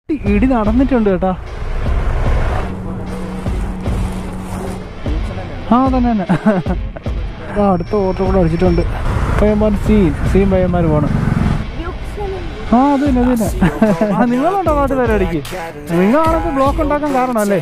ഇടി നടന്നിട്ടുണ്ട് കേട്ടാ ആ തന്നെ തന്നെ ആ അടുത്ത ഓട്ടോ കൂടെ അടിച്ചിട്ടുണ്ട് പയ്യന്മാർ സീൻ സീൻ പയ്യന്മാർ പോണ് ആ അത് തന്നെ അത് തന്നെ ആ നിങ്ങളുണ്ടോ പാട്ട് പരിപാടിക്ക് നിങ്ങളാണിപ്പോ ബ്ലോക്ക് ഉണ്ടാക്കാൻ കാരണം അല്ലേ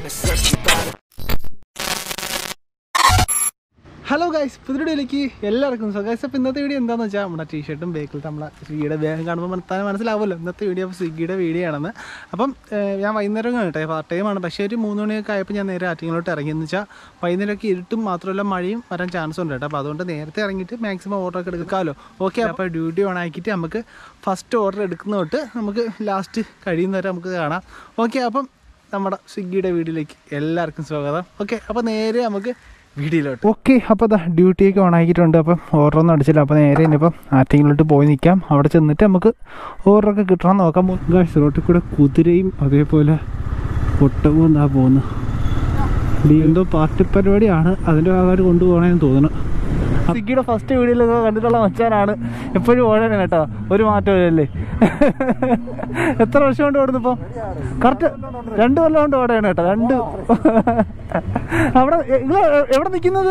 ഹലോ ഗൈസ് പുതിയയിലേക്ക് എല്ലാവർക്കും സോ ഗൈസ് അപ്പോൾ ഇന്നത്തെ വീഡിയോ എന്താണെന്ന് വെച്ചാൽ നമ്മുടെ ടീഷർട്ടും ബേക്കിലത്തെ നമ്മളെ സ്വിഗ്ഗിയുടെ വേഗം കാണുമ്പോൾ മനസ്സിലാൻ മനസ്സിലാവുമല്ലോ ഇന്നത്തെ വീഡിയോ അപ്പോൾ സ്വിഗ്ഗിയുടെ വീഡിയോ ആണെന്ന് അപ്പം ഏഹ്, ഞാൻ വൈകുന്നേരം കേട്ടോ പാർട്ട് ടൈമാണ് പക്ഷേ ഒരു മൂന്ന് മണിയൊക്കെ ആയപ്പോൾ ഞാൻ നേരെ ആറ്റിങ്ങിലോട്ട് ഇറങ്ങിയെന്ന് വെച്ചാൽ വൈകുന്നേരമൊക്കെ ഇരുട്ടും മാത്രമല്ല മഴയും വരാൻ ചാൻസ് ഉണ്ട് കേട്ടോ അപ്പോൾ അതുകൊണ്ട് നേരത്തെ ഇറങ്ങിയിട്ട് മാക്സിമം ഓർഡർ ഒക്കെ എടുക്കാമല്ലോ ഓക്കെ അപ്പോൾ ഡ്യൂട്ടി ഓൺ ആക്കിയിട്ട് നമുക്ക് ഫസ്റ്റ് ഓർഡർ എടുക്കുന്ന തൊട്ട് നമുക്ക് ലാസ്റ്റ് കഴിയുന്നവരെ നമുക്ക് കാണാം ഓക്കെ അപ്പം നമ്മുടെ സ്വിഗ്ഗിയുടെ വീഡിയോയിലേക്ക് എല്ലാവർക്കും സ്വാഗതം ഓക്കെ അപ്പോൾ നേരെ നമുക്ക് വീഡിയോയിലോട്ട് ഓക്കെ അപ്പോൾ അതാ ഡ്യൂട്ടിയൊക്കെ ഓൺ ആക്കിയിട്ടുണ്ട് അപ്പം ഓർഡറൊന്നും അടിച്ചില്ല അപ്പോൾ നേരെ ഇനിയിപ്പം ആറ്റിങ്ങിലോട്ട് പോയി നിൽക്കാം അവിടെ ചെന്നിട്ട് നമുക്ക് ഓർഡറൊക്കെ കിട്ടണം നോക്കാം ഗായ്സ് റോട്ടിൽ കൂടെ കുതിരയും അതേപോലെ ഒട്ടകവും എന്താ പോകുന്നു ഡി എന്തോ പാർട്ടി പരിപാടിയാണ് അതിൻ്റെ ഭാഗമായിട്ട് കൊണ്ടുപോകണമെന്ന് തോന്നുന്നു സ്വിഗ്ഗിയുടെ ഫസ്റ്റ് വീഡിയോയിലൊക്കെ കണ്ടിട്ടുള്ള മച്ചാനാണ് എപ്പോഴും ഓടാനാണ് കേട്ടോ ഒരു മാറ്റം ഇല്ലല്ലേ എത്ര വർഷം കൊണ്ട് ഓടുന്നു ഇപ്പോൾ കറക്റ്റ് രണ്ട് കൊല്ലം കൊണ്ട് ഓടുകയാണ് കേട്ടോ രണ്ട് അവിടെ നിങ്ങൾ എവിടെ നിൽക്കുന്നത്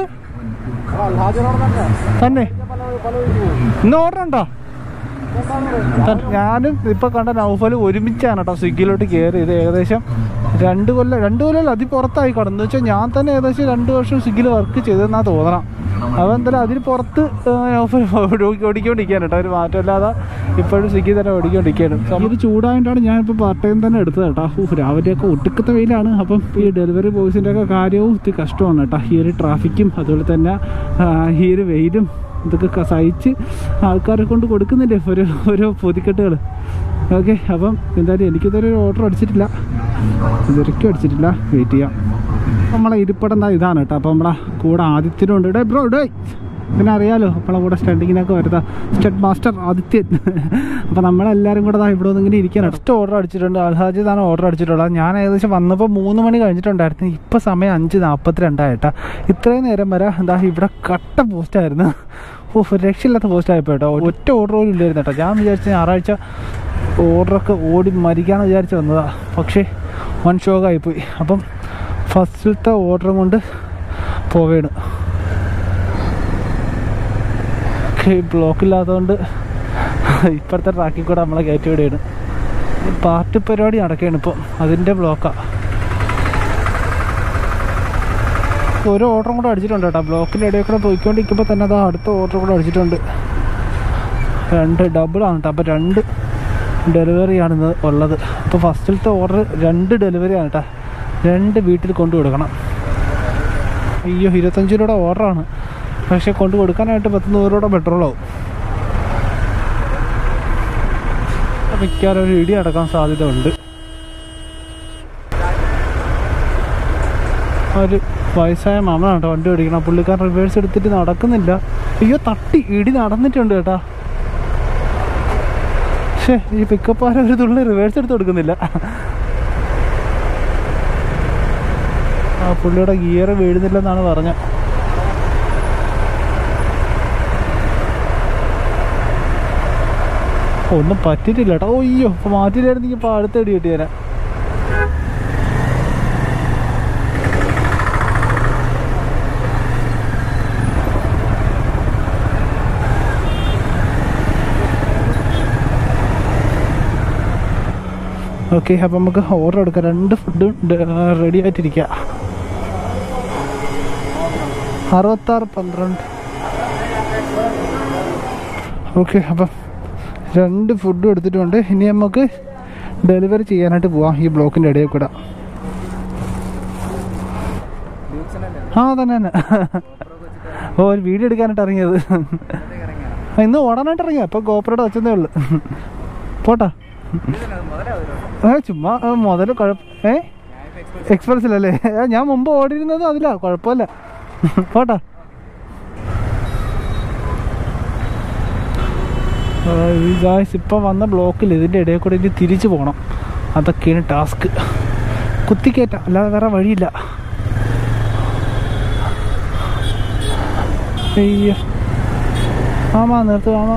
തന്നെ ഇന്ന് ഓർഡർ ഉണ്ടോ ത- ഞാനും ഇപ്പൊ കണ്ട നൗഫൽ ഒരുമിച്ചാണ് കേട്ടോ സ്വിഗ്ഗിയിലോട്ട് കയറി ഇത് ഏകദേശം രണ്ട് കൊല്ലം രണ്ട് കൊല്ലം അതി പുറത്തായി കടന്നു വെച്ചാൽ ഞാൻ തന്നെ ഏകദേശം രണ്ട് വർഷം സ്വിഗ്ഗിയിൽ വർക്ക് ചെയ്തെന്നാ തോന്നണം അവൻ എന്തായാലും അതിന് പുറത്ത് നൗഫൽ ഓടിക്കൊണ്ടിരിക്കുകയാണ് കേട്ടോ ഒരു മാറ്റമില്ലാതെ ഇപ്പോഴും സ്വിഗ്ഗി തന്നെ ഓടിക്കൊണ്ടിരിക്കുകയാണ് ഇത് ചൂടായതുകൊണ്ടാണ് ഞാനിപ്പോൾ പാർട്ട് ടൈം തന്നെ എടുത്തത് കേട്ടോ ഊഹ്, രാവിലെയൊക്കെ ഒട്ടുക്കത്തെ വെയിലാണ് അപ്പം ഈ ഡെലിവറി ബോയ്സിൻ്റെ ഒക്കെ കാര്യവും ഇത്തിരി കഷ്ടമാണ് കേട്ടോ ഈ ഒരു ട്രാഫിക്കും അതുപോലെ തന്നെ ആ, ഈ ഒരു വെയിലും ഇതൊക്കെ ക- സഹിച്ച് ആൾക്കാരെ കൊണ്ട് കൊടുക്കുന്നില്ലേ ഒരു ഓരോ പൊതിക്കെട്ടുകൾ ഓക്കെ അപ്പം എന്തായാലും എനിക്കിതൊരു ഓർഡർ അടിച്ചിട്ടില്ല ഇതുവരെയ്ക്കും അടിച്ചിട്ടില്ല വെയിറ്റ് ചെയ്യാം നമ്മളെ ഇരിപ്പടം എന്താ ഇതാണ് കേട്ടോ അപ്പം നമ്മളെ കൂടെ ആദിത്യനുണ്ട് ഡേ ബ്രോ ഡേ പിന്നെ അറിയാലോ നമ്മളെ കൂടെ സ്റ്റണ്ടിങ്ങിനൊക്കെ വരുന്ന സ്റ്റഡ് മാസ്റ്റർ ആദിത്യൻ അപ്പോൾ നമ്മളെല്ലാവരും കൂടെ ദാ ഇവിടെ ഇങ്ങനെ ഇരിക്കാൻ ഫസ്റ്റ് ഓർഡർ അടിച്ചിട്ടുണ്ട് അൽഹാജിതാണ് ഓർഡർ അടിച്ചിട്ടുള്ളത് ഞാൻ ഏകദേശം വന്നപ്പോൾ മൂന്ന് മണി കഴിഞ്ഞിട്ടുണ്ടായിരുന്നു ഇപ്പോൾ സമയം അഞ്ച് നാൽപ്പത്തി രണ്ടായിട്ടാ ഇത്രയും നേരം വരെ എന്താ ഇവിടെ കട്ട പോസ്റ്റായിരുന്നു ഓ രക്ഷയില്ലാത്ത പോസ്റ്റ് ആയപ്പോൾ കേട്ടോ ഒറ്റ ഓർഡർ പോലും ഇല്ലായിരുന്നു കേട്ടോ ഞാൻ വിചാരിച്ച ഞായറാഴ്ച ഓർഡറൊക്കെ ഓടി മരിക്കാമെന്ന് വിചാരിച്ച് വന്നതാ പക്ഷേ വൺ ഷോക്കായിപ്പോയി അപ്പം ഫസ്റ്റിലത്തെ ഓർഡർ കൊണ്ട് പോവേണ് ബ്ലോക്ക് ഇല്ലാത്തതുകൊണ്ട് ഇപ്പോഴത്തെ ട്രാക്കിൽ കൂടെ നമ്മളെ കയറ്റി വിടുകയാണ് പാർട്ടി പരിപാടി നടക്കുകയാണ് ഇപ്പം അതിൻ്റെ ബ്ലോക്കാണ് ഒരു ഓർഡറും കൂടെ അടിച്ചിട്ടുണ്ട് കേട്ടോ ബ്ലോക്കിൻ്റെ ഇടയിൽ കൂടെ പോയിക്കൊണ്ടിരിക്കുമ്പോൾ തന്നെ അതാ അടുത്ത ഓർഡർ കൂടെ അടിച്ചിട്ടുണ്ട് രണ്ട് ഡബിളാണ് കേട്ടോ അപ്പോൾ രണ്ട് ഡെലിവറിയാണ് ഇന്ന് ഉള്ളത് അപ്പോൾ ഫസ്റ്റിലത്തെ ഓർഡർ രണ്ട് ഡെലിവറിയാണ് കേട്ടോ രണ്ട് വീട്ടിൽ കൊണ്ടു കൊടുക്കണം അയ്യോ ഇരുപത്തഞ്ച് രൂപയുടെ ഓർഡറാണ് പക്ഷെ കൊണ്ടു കൊടുക്കാനായിട്ട് പത്ത് നൂറ് രൂപയുടെ പെട്രോളാവും മിക്കവാറും ഒരു ഇടി അടക്കാൻ സാധ്യത ഉണ്ട് ഒരു വയസ്സായ മാമനാണ് കേട്ടോ വണ്ടി ഓടിക്കണം പുള്ളിക്കാരൻ റിവേഴ്സ് എടുത്തിട്ട് നടക്കുന്നില്ല അയ്യോ തട്ടി ഇടി നടന്നിട്ടുണ്ട് കേട്ടാ പക്ഷേ ഈ പിക്കപ്പ് ആരും ഒരു തുള്ളി റിവേഴ്സ് എടുത്ത് കൊടുക്കുന്നില്ല ആ പുള്ളിയുടെ ഗിയർ വീഴുന്നില്ലെന്നാണ് പറഞ്ഞത് ഒന്നും പറ്റിയിട്ടില്ല കേട്ടോ ഓ അയ്യോ ഇപ്പൊ മാറ്റിയില്ലായിരുന്നെങ്കിൽ ഇപ്പൊ അടുത്ത ഇടി കിട്ടിയേനെ ഓക്കെ അപ്പം നമുക്ക് ഓർഡർ എടുക്കാം രണ്ട് ഫുഡും റെഡി ആയിട്ടിരിക്കുക അറുപത്താറ് പന്ത്രണ്ട് ഓക്കെ അപ്പം രണ്ട് ഫുഡും എടുത്തിട്ടുണ്ട് ഇനി നമുക്ക് ഡെലിവറി ചെയ്യാനായിട്ട് പോവാം ഈ ബ്ലോക്കിൻ്റെ ഇടയിൽ കൂടെ ആ തന്നെ തന്നെ ഓ ഒരു വീഡിയോ എടുക്കാനായിട്ട് ഇറങ്ങിയത് ആ, ഇന്ന് ഓടാനായിട്ട് ഇറങ്ങിയ അപ്പോൾ ഗോപ്രയുടെ വെച്ചതേ ഉള്ളു പോട്ടാ ഏ ചുമ്മാ ആ, മുതല് കുഴപ്പ ഏ എക്സ്പ്രസിലല്ലേ ഏ, ഞാൻ മുമ്പ് ഓടിയിരുന്നത് അതിലാ കുഴപ്പമില്ല പോട്ടാ ഗായ്സ് ഇപ്പം വന്ന ബ്ലോക്കിൽ ഇതിൻ്റെ ഇടയിൽ കൂടെ ഇനി തിരിച്ചു പോകണം അതൊക്കെയാണ് ടാസ്ക് കുത്തിക്കയറ്റം അല്ലാതെ വേറെ വഴിയില്ല അയ്യോ ആമാ നിർത്ത് ആമാ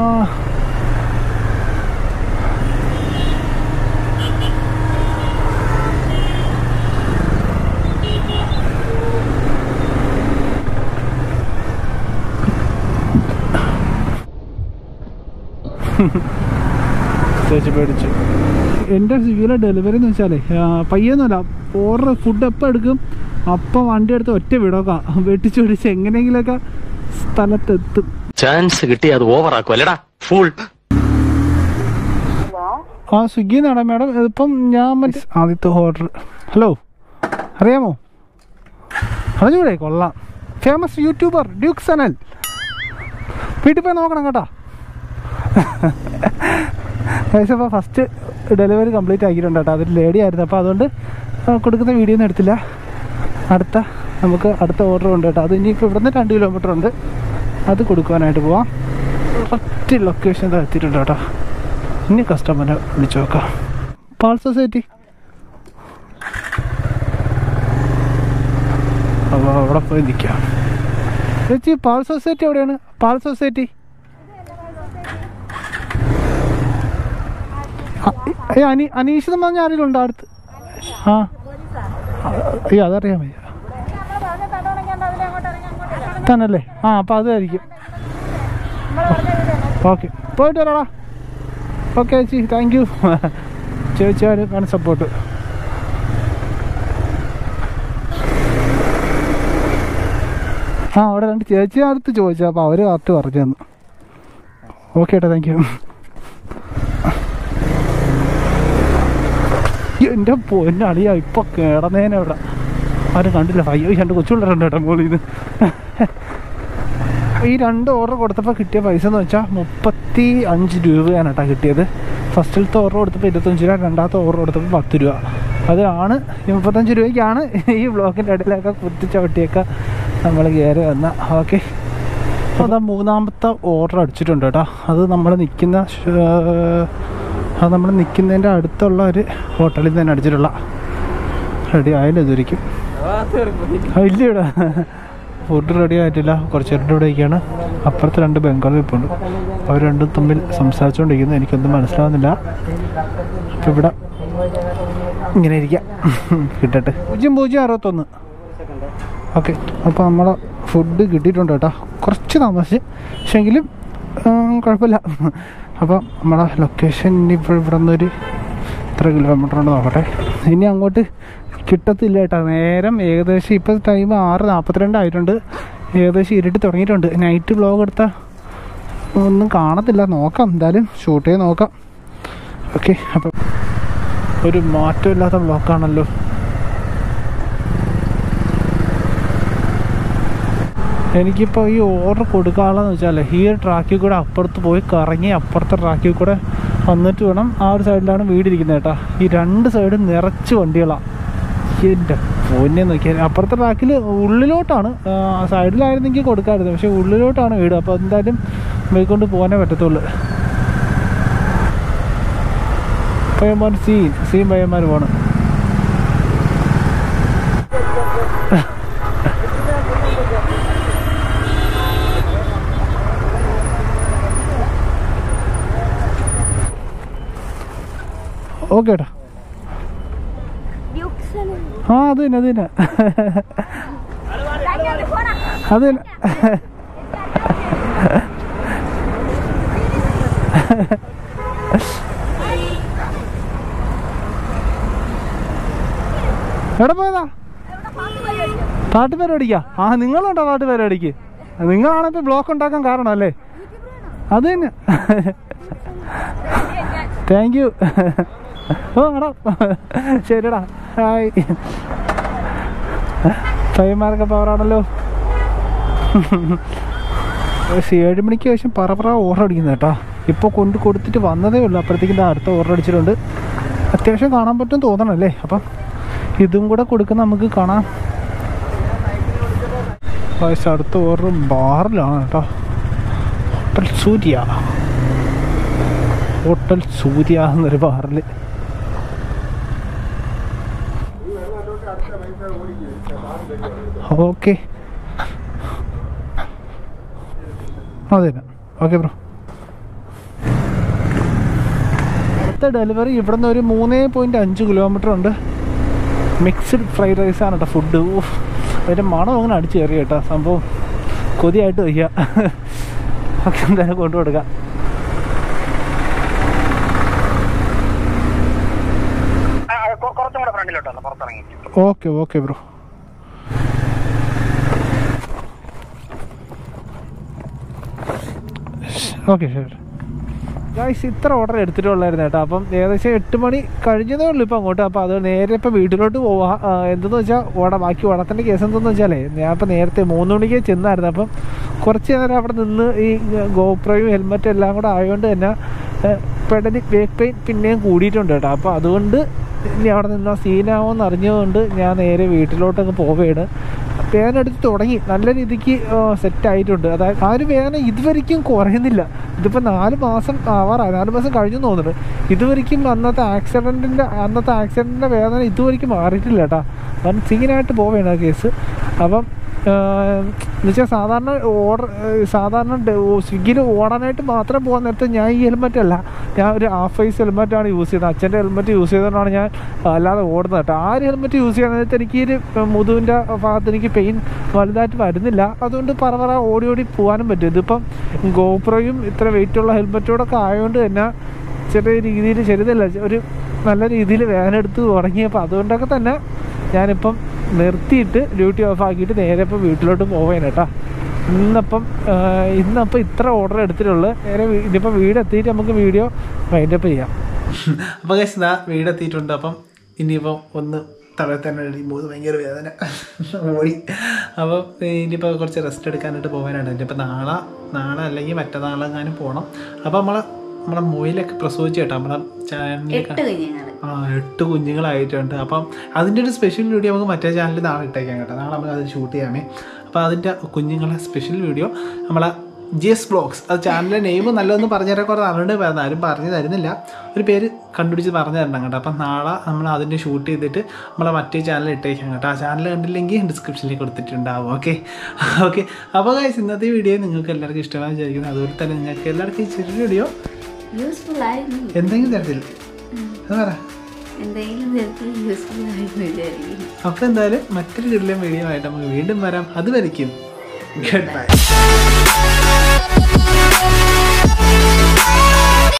ചേച്ചി പേടിച്ചു എൻ്റെ സ്വിഗ്ഗിയിലെ ഡെലിവറി എന്ന് വെച്ചാലേ ആ, പയ്യൊന്നുമല്ല ഓർഡർ ഫുഡ് എപ്പോൾ എടുക്കും അപ്പം വണ്ടി എടുത്ത് ഒറ്റ വിടോക്കാം വെട്ടിച്ച് വെടിച്ച് എങ്ങനെയെങ്കിലുമൊക്കെ സ്ഥലത്തെത്തും ചാൻസ് കിട്ടി അത് ഓവറാക്കും അല്ലടാ ഫുൾ ആ സ്വിഗ്ഗി എന്നാണ് മാഡം ഇതിപ്പം ഞാൻ മറ്റേ ആദ്യത്തെ ഓർഡർ ഹലോ അറിയാമോ അറിഞ്ഞൂടെ കൊള്ളാം ഫേമസ് യൂട്യൂബർ ഡ്യൂക്ക് സനൽ വീട്ടിൽ പോയി നോക്കണം കേട്ടോ അപ്പോൾ ഫസ്റ്റ് ഡെലിവറി കംപ്ലീറ്റ് ആക്കിയിട്ടുണ്ട് കേട്ടോ അതൊരു ലേഡി ആയിരുന്നു അപ്പോൾ അതുകൊണ്ട് ആ, കൊടുക്കുന്ന വീഡിയോ ഒന്നും എടുത്തില്ല അടുത്ത നമുക്ക് അടുത്ത ഓർഡർ ഉണ്ട് കേട്ടോ അത് ഇനിയിപ്പോൾ ഇവിടുന്ന് രണ്ട് കിലോമീറ്റർ ഉണ്ട് അത് കൊടുക്കുവാനായിട്ട് പോവാം കറക്റ്റ് ലൊക്കേഷൻ എത്തിയിട്ടുണ്ട് കേട്ടോ ഇനി കസ്റ്റമറെ വിളിച്ചു നോക്കാം പാൾ സൊസൈറ്റി അപ്പോൾ അവിടെ പോയി നിൽക്കാം ചേച്ചി പാൾ സൊസൈറ്റി എവിടെയാണ് പാൾ സൊസൈറ്റി ഏ അനി അനീഷ് എന്ന് പറഞ്ഞ ആരെങ്കിലും ഉണ്ടോ അടുത്ത് ആ അയ്യോ അതറിയാൻ വയ്യ തന്നല്ലേ ആ അപ്പം അതായിരിക്കും ഓക്കെ പോയിട്ട് വരാടാ ഓക്കെ ചേച്ചി താങ്ക് യു ചേച്ചിയാണ് സപ്പോർട്ട് ആ അവിടെ രണ്ട് ചേച്ചി അടുത്ത് ചോദിച്ചു അപ്പോൾ അവർ കറക്റ്റ് പറഞ്ഞു തന്നു ഓക്കെ ഏട്ടാ താങ്ക് യു എൻ്റെ പൊന്നളിയാ ഇപ്പൊ കിടന്നേനെ ഇവിടെ ആരും കണ്ടില്ല അയ്യോ രണ്ട് കൊച്ചുപിള്ളേരുണ്ട് കേട്ടോ മോളിൽ നിന്ന് ഈ രണ്ട് ഓർഡർ കൊടുത്തപ്പോൾ കിട്ടിയ പൈസ എന്ന് വെച്ചാൽ മുപ്പത്തി അഞ്ച് രൂപയാണ് കേട്ടോ കിട്ടിയത് ഫസ്റ്റിലത്തെ ഓർഡർ കൊടുത്തപ്പോൾ ഇരുപത്തഞ്ച് രൂപ രണ്ടാമത്തെ ഓർഡർ കൊടുത്തപ്പോൾ പത്ത് രൂപ അതാണ് ഈ മുപ്പത്തഞ്ച് രൂപയ്ക്കാണ് ഈ ബ്ലോക്കിൻ്റെ ഇടയിലൊക്കെ കുത്തിച്ചവിട്ടിയൊക്കെ നമ്മൾ കയറി വന്ന ഓക്കെ അപ്പോൾ അതാ മൂന്നാമത്തെ ഓർഡർ അടിച്ചിട്ടുണ്ട് കേട്ടോ അത് നമ്മൾ നിൽക്കുന്ന അത് നമ്മൾ നിൽക്കുന്നതിൻ്റെ അടുത്തുള്ള ഒരു ഹോട്ടലിൽ നിന്ന് തന്നെ അടിച്ചിട്ടുള്ള റെഡി ആയാലും ഇതുവരിക്കും ഇല്ല ഇവിടെ ഫുഡ് റെഡി ആയിട്ടില്ല കുറച്ച് നേരം ഇവിടെ ഇരിക്കുകയാണ് അപ്പുറത്ത് രണ്ട് ബംഗാൾ ഇപ്പുണ്ട് അവർ രണ്ടും തമ്മിൽ സംസാരിച്ചുകൊണ്ടിരിക്കുന്നു എനിക്കൊന്നും മനസ്സിലാവുന്നില്ല അപ്പം ഇവിടെ ഇങ്ങനെ ഇരിക്കാം കിട്ടട്ടെ പൂജ്യം പൂജ്യം അറുപത്തൊന്ന് ഓക്കെ അപ്പോൾ നമ്മളെ ഫുഡ് കിട്ടിയിട്ടുണ്ട് കേട്ടോ കുറച്ച് താമസിച്ച് പക്ഷെങ്കിലും കുഴപ്പമില്ല അപ്പം നമ്മളെ ലൊക്കേഷൻ ഇപ്പോൾ ഇവിടെ നിന്നൊരു എത്ര കിലോമീറ്റർ ഉണ്ട് നോക്കട്ടെ ഇനി അങ്ങോട്ട് കിട്ടത്തില്ല കേട്ടോ നേരം ഏകദേശം ഇപ്പോൾ ടൈം ആറ് നാൽപ്പത്തിരണ്ട് ആയിട്ടുണ്ട് ഏകദേശം ഇരുട്ടി തുടങ്ങിയിട്ടുണ്ട് നൈറ്റ് ബ്ലോഗ് എടുത്താൽ ഒന്നും കാണത്തില്ല നോക്കാം എന്തായാലും ഷൂട്ട് ചെയ്ത് നോക്കാം ഓക്കെ അപ്പം ഒരു മാറ്റമില്ലാത്ത ബ്ലോക്കാണല്ലോ എനിക്കിപ്പോൾ ഈ ഓർഡർ കൊടുക്കാനുള്ളതെന്ന് വെച്ചാൽ ഈ ഒരു ട്രാക്കിൽ കൂടെ അപ്പുറത്ത് പോയി കറങ്ങി അപ്പുറത്തെ ട്രാക്കിൽ കൂടെ വന്നിട്ട് വേണം ആ ഒരു സൈഡിലാണ് വീടിരിക്കുന്നത് കേട്ടോ ഈ രണ്ട് സൈഡും നിറച്ച് വണ്ടികളാണ് എൻ്റെ പൊന്നെ നോക്കിയാൽ അപ്പുറത്തെ ട്രാക്കിൽ ഉള്ളിലോട്ടാണ് സൈഡിലായിരുന്നെങ്കിൽ കൊടുക്കാമായിരുന്നു പക്ഷേ ഉള്ളിലോട്ടാണ് വീട് അപ്പോൾ എന്തായാലും പോയിക്കൊണ്ട് പോകാനേ പറ്റത്തുള്ളൂ പയ്യന്മാർ സീൻ സീൻ പയ്യന്മാർ പോകണം ഓക്കെ ഏട്ടാ ആ അത് തന്നെ അത് തന്നെ അത് തന്നെ എവിടെ പോയതാ പാട്ട് പരിപാടിക്കാ ആ നിങ്ങളുണ്ടോ പാട്ട് പരിപാടിക്ക് നിങ്ങളാണ് ഇപ്പൊ ബ്ലോക്ക് ഉണ്ടാക്കാൻ കാരണം അല്ലേ അത് തന്നെ താങ്ക് യു ഓ എടാ ശരിടാ ഹായ് പയ്യന്മാരൊക്കെ പവറാണല്ലോ പക്ഷേ ഏഴ് മണിക്ക് ശേഷം പറപ്പറ ഓർഡർ അടിക്കുന്നത് കേട്ടോ ഇപ്പോൾ കൊണ്ട് കൊടുത്തിട്ട് വന്നതേ ഉള്ളൂ അപ്പോഴത്തേക്കും ദാ അടുത്ത ഓർഡർ അടിച്ചിട്ടുണ്ട് അത്യാവശ്യം കാണാൻ പറ്റും തോന്നണല്ലേ അപ്പം ഇതും കൂടെ കൊടുക്കുന്ന നമുക്ക് കാണാം പക്ഷേ അടുത്ത ഓർഡർ ബാറിലാണ് കേട്ടോ ഹോട്ടൽ സൂര്യ ഹോട്ടൽ സൂര്യ എന്നൊരു ബാറിൽ ഓക്കെ അതെ ഓക്കെ ബ്രോ അടുത്ത ഡെലിവറി ഇവിടെ നിന്ന് ഒരു മൂന്ന് പോയിൻറ്റ് അഞ്ച് കിലോമീറ്റർ ഉണ്ട് മിക്സ്ഡ് ഫ്രൈഡ് റൈസ് ആണ് കേട്ടോ ഫുഡ് അതിൻ്റെ മണം അങ്ങനെ അടിച്ച് കയറി കേട്ടോ സംഭവം കൊതിയായിട്ട് വയ്യ ഒക്കെ എന്തായാലും കൊണ്ടു കൊടുക്കാം പുറത്തിറങ്ങിയിട്ടുണ്ട് ഓക്കെ ഓക്കെ ബ്രോ ഓക്കെ ശരി ഗായ്സ് ഇത്ര ഓർഡർ എടുത്തിട്ടുള്ളായിരുന്നു കേട്ടോ അപ്പം ഏകദേശം എട്ട് മണി കഴിഞ്ഞതേ ഉള്ളൂ ഇപ്പം അങ്ങോട്ട് അപ്പോൾ അത് നേരെ ഇപ്പം വീട്ടിലോട്ട് പോവാ ആ, എന്തെന്ന് വെച്ചാൽ ഓട ബാക്കി ഓടത്തിൻ്റെ കേസ് എന്തെന്ന് വെച്ചാലേ ഞാൻ ഇപ്പം നേരത്തെ മൂന്ന് മണിക്ക് ചെന്നായിരുന്നു അപ്പം കുറച്ച് നേരം അവിടെ നിന്ന് ഈ ഗോപ്രയും ഹെൽമെറ്റും എല്ലാം കൂടെ ആയതുകൊണ്ട് തന്നെ പെടലി വേക്ക് പെയിൻ പിന്നെയും കൂടിയിട്ടുണ്ട് കേട്ടോ അപ്പോൾ അതുകൊണ്ട് ഇനി അവിടെ നിന്നാ സീനാവുമെന്ന് അറിഞ്ഞതുകൊണ്ട് ഞാൻ നേരെ വീട്ടിലോട്ടങ്ങ് പോവുകയാണ് വേദന എടുത്ത് തുടങ്ങി നല്ല രീതിക്ക് സെറ്റ് ആയിട്ടുണ്ട് അതായത് ആ ഒരു വേദന ഇതുവരെയ്ക്കും കുറയുന്നില്ല ഇതിപ്പോൾ നാല് മാസം ആവാറായി നാല് മാസം കഴിഞ്ഞു തോന്നുന്നു ഇതുവരെയ്ക്കും അന്നത്തെ ആക്സിഡൻറ്റിൻ്റെ അന്നത്തെ ആക്സിഡൻറ്റിൻ്റെ വേദന ഇതുവരെയ്ക്കും മാറിയിട്ടില്ല കേട്ടോ കാരണം സീനായിട്ട് പോവുകയാണ് ആ കേസ് അപ്പം എന്നുവെച്ചാൽ സാധാരണ ഓർഡർ സാധാരണ സ്വിഗ്ഗിയിൽ ഓടാനായിട്ട് മാത്രം പോകുന്ന നേരത്ത് ഞാൻ ഈ ഹെൽമെറ്റ് അല്ല ഞാൻ ഒരു ഹാഫ് ഫൈസ് ഹെൽമെറ്റാണ് യൂസ് ചെയ്തത് അച്ഛൻ്റെ ഹെൽമെറ്റ് യൂസ് ചെയ്തുകൊണ്ടാണ് ഞാൻ അല്ലാതെ ഓടുന്നത് കേട്ടോ ആ ഒരു ഹെൽമെറ്റ് യൂസ് ചെയ്യുന്ന നേരത്ത് എനിക്ക് ഈ ഒരു മുതുവിൻ്റെ ഭാഗത്ത് എനിക്ക് പെയിൻ വലുതായിട്ട് വരുന്നില്ല അതുകൊണ്ട് പറ പറ ഓടി ഓടി പോകാനും പറ്റും ഇതിപ്പം ഗോപ്രോയും ഇത്ര വെയിറ്റുള്ള ഹെൽമെറ്റോടൊക്കെ ആയതുകൊണ്ട് തന്നെ ചെറിയ രീതിയിൽ ചെറുതല്ല ഒരു നല്ല രീതിയിൽ വേദന എടുത്ത് തുടങ്ങിയപ്പോൾ അതുകൊണ്ടൊക്കെ തന്നെ ഞാനിപ്പം നിർത്തിയിട്ട് ഡ്യൂട്ടി ഓഫ് ആക്കിയിട്ട് നേരെ ഇപ്പം വീട്ടിലോട്ട് പോവേന കേട്ടോ ഇന്നപ്പം ആ, ഇന്നപ്പം ഇത്ര ഓർഡർ എടുത്തിട്ടുള്ളൂ നേരെ വീ- ഇനിയിപ്പം വീടെത്തിയിട്ട് നമുക്ക് വീഡിയോ വൈൻഡപ്പ് ചെയ്യാം അപ്പോൾ കഴിച്ച് ഇതാ വീടെത്തിയിട്ടുണ്ട് അപ്പം ഇനിയിപ്പം ഒന്ന് തലയിൽ തന്നെ എഴുതുമ്പോൾ ഭയങ്കര വേദന ഓടി അപ്പം ഇനിയിപ്പോൾ കുറച്ച് റെസ്റ്റ് എടുക്കാനായിട്ട് പോകാനാണ് ഇനിയിപ്പോൾ നാളെ നാളെ അല്ലെങ്കിൽ മറ്റന്നാളെങ്ങാനും പോകണം അപ്പോൾ നമ്മളെ നമ്മളെ മൊയിലൊക്കെ പ്രസവിച്ച് കേട്ടോ നമ്മളെ ചാനലിൽ എട്ട് കുഞ്ഞുങ്ങൾ ആ എട്ട് കുഞ്ഞുങ്ങളായിട്ടുണ്ട് അപ്പം അതിൻ്റെ ഒരു സ്പെഷ്യൽ വീഡിയോ നമുക്ക് മറ്റേ ചാനലിൽ നാളെ ഇട്ടേക്കാം കേട്ടോ നാളെ നമുക്ക് അത് ഷൂട്ട് ചെയ്യാമേ അപ്പോൾ അതിൻ്റെ കുഞ്ഞുങ്ങളെ സ്പെഷ്യൽ വീഡിയോ നമ്മളെ ജി എസ് ബ്ലോഗ്സ് അത് ചാനലിൻ്റെ നെയിം നല്ലതൊന്നും പറഞ്ഞു തരാൻ കുറേ അറിഞ്ഞിട്ട് വരുന്നത് ആരും പറഞ്ഞു തരുന്നില്ല ഒരു പേര് കണ്ടുപിടിച്ച് പറഞ്ഞു തരണം കേട്ടോ അപ്പം നാളെ നമ്മൾ അതിൻ്റെ ഷൂട്ട് ചെയ്തിട്ട് നമ്മളെ മറ്റേ ചാനൽ ഇട്ടേക്കാം കേട്ടോ ആ ചാനൽ കണ്ടില്ലെങ്കിൽ ഡിസ്ക്രിപ്ഷനിൽ കൊടുത്തിട്ടുണ്ടാവും ഓക്കെ ഓക്കെ അപ്പോൾ guys ഇന്നത്തെ വീഡിയോ നിങ്ങൾക്ക് എല്ലാവർക്കും ഇഷ്ടമായി വിചാരിക്കുന്നു അതുപോലെ തന്നെ നിങ്ങൾക്ക് എല്ലാവർക്കും ഈ ചെറിയ വീഡിയോ യൂസ്ഫുൾ ആയിരുന്നു എന്തെങ്കിലും തരത്തിൽ അത് പറ എന്തെങ്കിലും തരത്തിൽ യൂസ്ഫുൾ ആയിരുന്നു വിചാരിക്കുന്നു അപ്പൊ എന്തായാലും മറ്റൊരു കിടിലൻ വീഡിയോ ആയിട്ട് നമുക്ക് വീണ്ടും വരാം അത് വരയ്ക്കും ഗുഡ് ബൈ